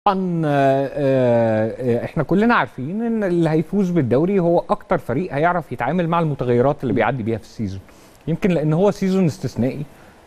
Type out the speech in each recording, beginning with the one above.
طبعا آه، آه، احنا كلنا عارفين ان اللي هيفوز بالدوري هو اكتر فريق هيعرف يتعامل مع المتغيرات اللي بيعدي بيها في السيزون يمكن لان هو سيزون استثنائي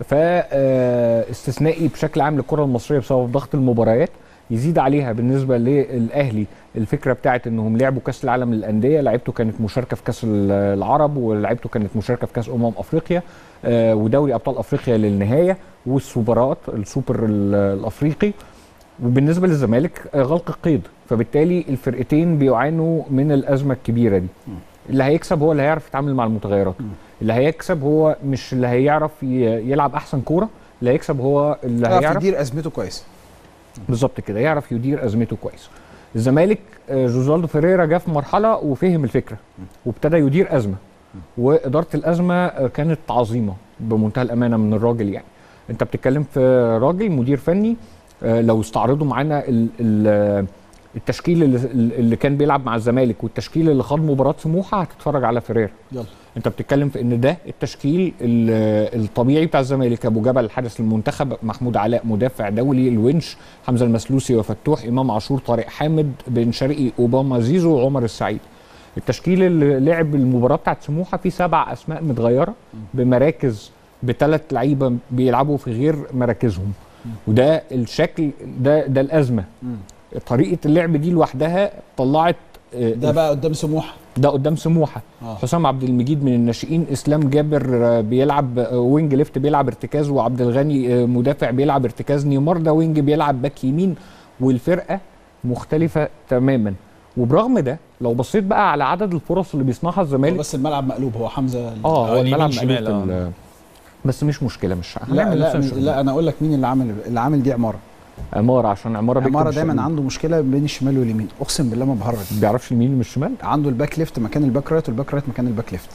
فاستثنائي بشكل عام للكره المصريه بسبب ضغط المباريات يزيد عليها بالنسبه للاهلي الفكره بتاعت انهم لعبوا كاس العالم للانديه لعيبته كانت مشاركه في كاس العرب ولعيبته كانت مشاركه في كاس امم افريقيا آه، ودوري ابطال افريقيا للنهايه والسوبرات السوبر ال- الافريقي وبالنسبه للزمالك آه، غلق القيد فبالتالي الفرقتين بيعانوا من الازمه الكبيره دي اللي هيكسب هو اللي هيعرف يتعامل مع المتغيرات اللي هيكسب هو مش اللي هيعرف ي- يلعب احسن كوره اللي هيكسب هو اللي يعرف هيعرف يدير ازمته كويس بالظبط كده يعرف يدير ازمته كويس الزمالك آه، جوزالدو فيريرا جه في مرحله وفهم الفكره وابتدى يدير ازمه واداره الازمه آه، كانت عظيمه بمنتهى الامانه من الراجل يعني انت بتتكلم في راجل مدير فني آه، لو استعرضوا معانا ال- ال- التشكيل اللي, اللي كان بيلعب مع الزمالك والتشكيل اللي خاض مباراه سموحه هتتفرج على فيريرا يلا انت بتتكلم في ان ده التشكيل ال- الطبيعي بتاع الزمالك ابو جبل حارس المنتخب محمود علاء مدافع دولي الونش حمزه المسلوسي وفتوح امام عاشور طارق حامد بن شرقي اوباما زيزو وعمر السعيد التشكيل اللي لعب المباراه بتاعت سموحه فيه سبع اسماء متغيره بمراكز بثلاث لعيبه بيلعبوا في غير مراكزهم وده الشكل ده ده الازمه طريقه اللعب دي لوحدها طلعت آه، ده بقى قدام سموحه ده قدام سموحه آه. حسام عبد المجيد من الناشئين اسلام جابر آه، بيلعب آه، وينج ليفت بيلعب ارتكاز وعبد الغني آه، مدافع بيلعب ارتكاز نيمار ده وينج بيلعب باك يمين والفرقه مختلفه تماما وبرغم ده لو بصيت بقى على عدد الفرص اللي بيصنعها هو الزمالك بس الملعب مقلوب هو حمزه ال- اه هو اليمين الملعب شمال، مقلوب ال- بس مش مشكله مش لا هنعمل لا, نفسنا مش- شغل. لا انا اقول لك مين اللي عامل اللي عامل دي عماره عماره عشان عماره بيكتب عماره الشمال. دايما عنده مشكله بين الشمال واليمين اقسم بالله ما بهرج ما بيعرفش اليمين من الشمال عنده الباك ليفت مكان الباك رايت والباك رايت مكان الباك ليفت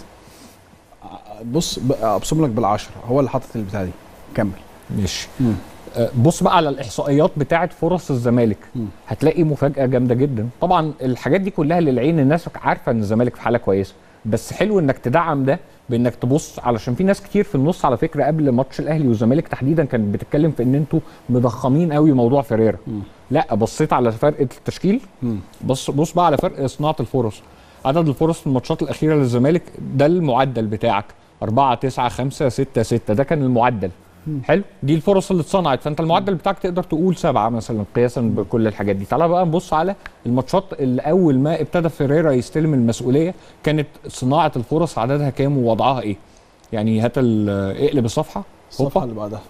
بص ب- ابصم لك بالعشره هو اللي حاطط البتاع دي كمل ماشي آه، بص بقى على الاحصائيات بتاعه فرص الزمالك مم. هتلاقي مفاجاه جامده جدا طبعا الحاجات دي كلها للعين الناس عارفه ان الزمالك في حاله كويسه بس حلو انك تدعم ده بانك تبص علشان في ناس كتير في النص على فكره قبل ماتش الاهلي والزمالك تحديدا كانت بتتكلم في ان انتوا مضخمين قوي موضوع فيريرا مم. لا بصيت على فرق التشكيل مم. بص بص بقى على فرق صناعه الفرص عدد الفرص في الماتشات الاخيره للزمالك ده المعدل بتاعك 4 9 5 6 6 ده كان المعدل حلو دي الفرص اللي اتصنعت فانت المعدل بتاعك تقدر تقول سبعه مثلا قياسا بكل الحاجات دي تعالى بقى نبص على الماتشات اللي اول ما ابتدى فيريرا يستلم المسؤوليه كانت صناعه الفرص عددها كام ووضعها ايه يعني هات ال- اقلب الصفحه الصفحه هوبا اللي بعدها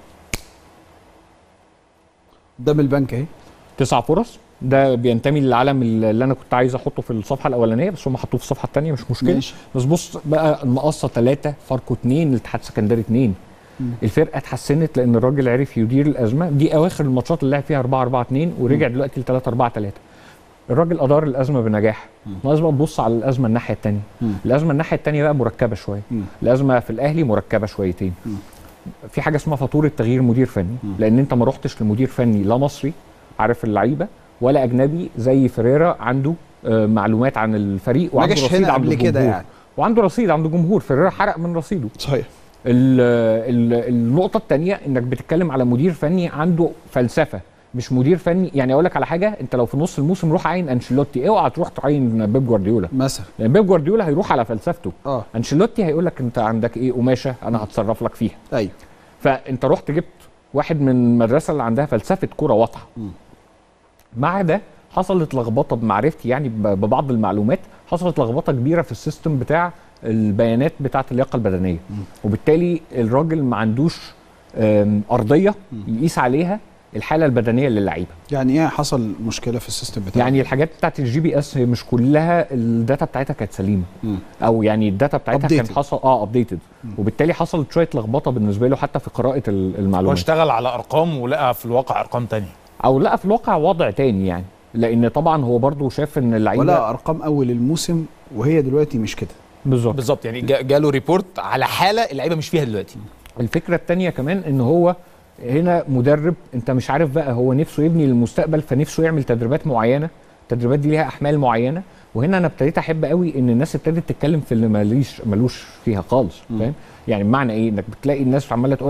قدام البنك اهي تسع فرص ده بينتمي للعلم اللي انا كنت عايز احطه في الصفحه الاولانيه بس هم حطوه في الصفحه الثانيه مش مشكله ماشي. بس بص بقى المقصه ثلاثه فاركو اثنين الاتحاد السكندري اثنين الفرقه اتحسنت لان الراجل عرف يدير الازمه دي اواخر الماتشات اللي لعب فيها 4 4 2 ورجع دلوقتي ل 3 4 3 الراجل ادار الازمه بنجاح ناقص بقى تبص على الازمه الناحيه الثانيه مم. الازمه الناحيه الثانيه بقى مركبه شويه مم. الازمه في الاهلي مركبه شويتين مم. في حاجه اسمها فاتوره تغيير مدير فني لان انت ما رحتش لمدير فني لا مصري عارف اللعيبه ولا اجنبي زي فيريرا عنده آه، معلومات عن الفريق ما وعنده جاش رصيد هنا عند قبل كده الجمهور. يعني وعنده رصيد عنده جمهور فيريرا حرق من رصيده صحيح ال ال النقطة الثانية انك بتتكلم على مدير فني عنده فلسفة مش مدير فني يعني اقول لك على حاجة انت لو في نص الموسم روح عين انشيلوتي اوعى تروح تعين بيب جوارديولا مثلا لان بيب جوارديولا هيروح على فلسفته اه انشيلوتي هيقول لك انت عندك ايه قماشة انا هتصرف لك فيها ايوه فانت رحت جبت واحد من المدرسة اللي عندها فلسفة كرة واضحة مم. مع ده حصلت لخبطه بمعرفتي يعني ب- ببعض المعلومات حصلت لخبطه كبيره في السيستم بتاع البيانات بتاعه اللياقه البدنيه وبالتالي الراجل ما عندوش آم، ارضيه يقيس عليها الحاله البدنيه للعيبه يعني ايه حصل مشكله في السيستم بتاعه يعني الحاجات بتاعه الجي بي اس مش كلها الداتا بتاعتها كانت سليمه مم. او يعني الداتا بتاعتها كان Updated. حصل اه ابديتد وبالتالي حصلت شويه لخبطه بالنسبه له حتى في قراءه ال- هو المعلومات اشتغل على ارقام ولقى في الواقع ارقام تانية او لا في الواقع وضع تاني يعني لان طبعا هو برضو شاف ان اللعيبه ولا ارقام اول الموسم وهي دلوقتي مش كده بالظبط بالظبط يعني جا- جاله ريبورت على حاله اللعيبه مش فيها دلوقتي الفكره الثانيه كمان ان هو هنا مدرب انت مش عارف بقى هو نفسه يبني للمستقبل فنفسه يعمل تدريبات معينه التدريبات دي ليها احمال معينه وهنا انا ابتديت احب قوي ان الناس ابتدت تتكلم في اللي ماليش ملوش فيها خالص فاهم يعني بمعنى ايه انك بتلاقي الناس عماله تقول لك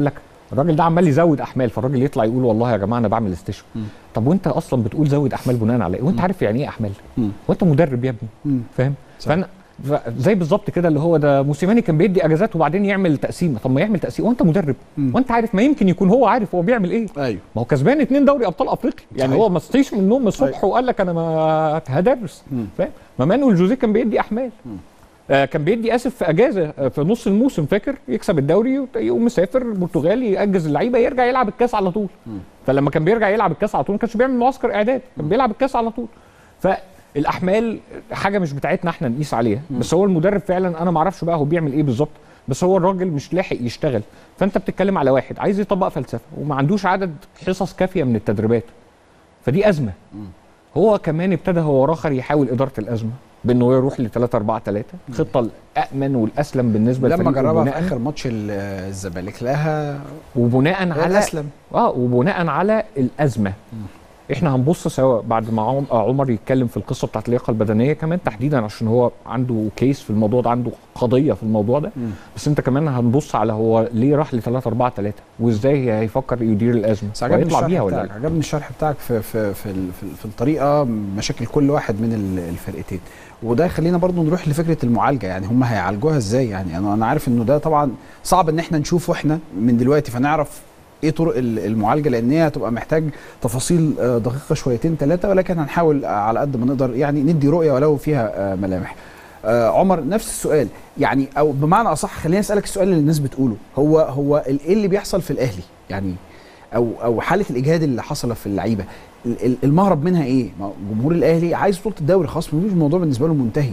الراجل ده عمال يزود احمال فالراجل يطلع يقول والله يا جماعه انا بعمل استشفاء طب وانت اصلا بتقول زود احمال بناء على ايه وانت عارف يعني ايه احمال مم. وانت مدرب يا ابني مم. فاهم صح. فانا ف- زي بالظبط كده اللي هو ده موسيماني كان بيدي اجازات وبعدين يعمل تقسيمه طب ما يعمل تقسيمه وانت مدرب مم. وانت عارف ما يمكن يكون هو عارف هو بيعمل ايه ايوه ما هو كسبان اتنين دوري ابطال افريقيا يعني صحيح. هو ما صحيش من النوم الصبح وقال لك انا ما هدرس مم. فاهم ما مانويل جوزيه كان بيدي احمال آه كان بيدي اسف في اجازه آه في نص الموسم فاكر يكسب الدوري وت- يقوم مسافر البرتغال ياجز اللعيبه يرجع يلعب الكاس على طول فلما كان بيرجع يلعب الكاس على طول ما كانش بيعمل معسكر اعداد كان بيلعب الكاس على طول فالاحمال حاجه مش بتاعتنا احنا نقيس عليها بس هو المدرب فعلا انا ما اعرفش بقى هو بيعمل ايه بالظبط بس هو الراجل مش لاحق يشتغل فانت بتتكلم على واحد عايز يطبق فلسفه وما عندوش عدد حصص كافيه من التدريبات فدي ازمه هو كمان ابتدى هو واخر يحاول اداره الازمه بانه يروح ل 3 4 3 الخطه الامن والاسلم بالنسبه لما للفريق جربها في وبناء- اخر ماتش ال- الزمالك لها وبناء على الاسلم اه وبناء على الازمه احنا هنبص سوا بعد ما عم- آه عمر يتكلم في القصه بتاعت اللياقه البدنيه كمان تحديدا عشان هو عنده كيس في الموضوع ده عنده قضيه في الموضوع ده مم. بس انت كمان هنبص على هو ليه راح ل 3 4 3 وازاي هيفكر يدير الازمه بس عجبني وهيطلع الشرح بيها ولا بتاعك لا عجبني الشرح بتاعك في في في, ال- في, ال- في الطريقه مشاكل كل واحد من ال- الفرقتين وده يخلينا برضو نروح لفكره المعالجه يعني هم هيعالجوها ازاي يعني انا انا عارف انه ده طبعا صعب ان احنا نشوفه احنا من دلوقتي فنعرف ايه طرق ال- المعالجه لان هي هتبقى محتاج تفاصيل آه، دقيقه شويتين ثلاثه ولكن هنحاول آه، على قد ما نقدر يعني ندي رؤيه ولو فيها آه، ملامح آه، عمر نفس السؤال يعني او بمعنى اصح خليني اسالك السؤال اللي الناس بتقوله هو هو ال- ايه اللي بيحصل في الاهلي يعني او او حاله الاجهاد اللي حصل في اللعيبه ال- ال- المهرب منها ايه ما هو جمهور الاهلي عايز بطوله الدوري خلاص مفيش الموضوع بالنسبه له منتهي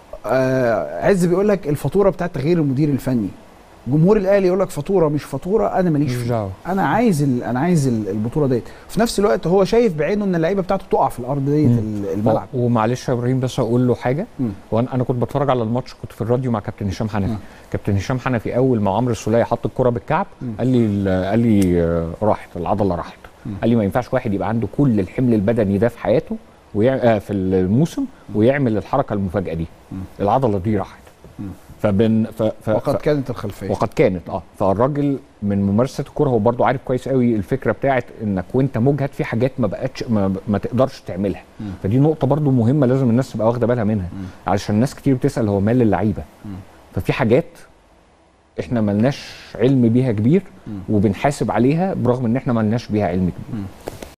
آه عز بيقول لك الفاتوره بتاعت تغيير المدير الفني جمهور الاهلي يقول لك فاتوره مش فاتوره انا ماليش مش فيها دعوه انا عايز ال- انا عايز ال- البطوله ديت في نفس الوقت هو شايف بعينه ان اللعيبه بتاعته تقع في الارض ديت مم. ال- الملعب ومعلش يا ابراهيم بس اقول له حاجه مم. وانا انا كنت بتفرج على الماتش كنت في الراديو مع كابتن هشام حنفي مم. كابتن هشام حنفي اول ما عمرو السوليه حط الكره بالكعب مم. قال لي ال- قال لي آه، راحت العضله راحت مم. قال لي ما ينفعش واحد يبقى عنده كل الحمل البدني ده في حياته ويع... آه في الموسم ويعمل الحركه المفاجاه دي مم. العضله دي راحت مم. فبن ف... ف... وقد ف... كانت الخلفيه وقد كانت اه فالراجل من ممارسه الكوره هو برضو عارف كويس قوي الفكره بتاعت انك وانت مجهد في حاجات ما بقتش ما, ما تقدرش تعملها مم. فدي نقطه برضو مهمه لازم الناس تبقى واخده بالها منها مم. علشان الناس كتير بتسال هو مال اللعيبه مم. ففي حاجات احنا ملناش علم بيها كبير مم. وبنحاسب عليها برغم ان احنا ملناش بيها علم كبير مم.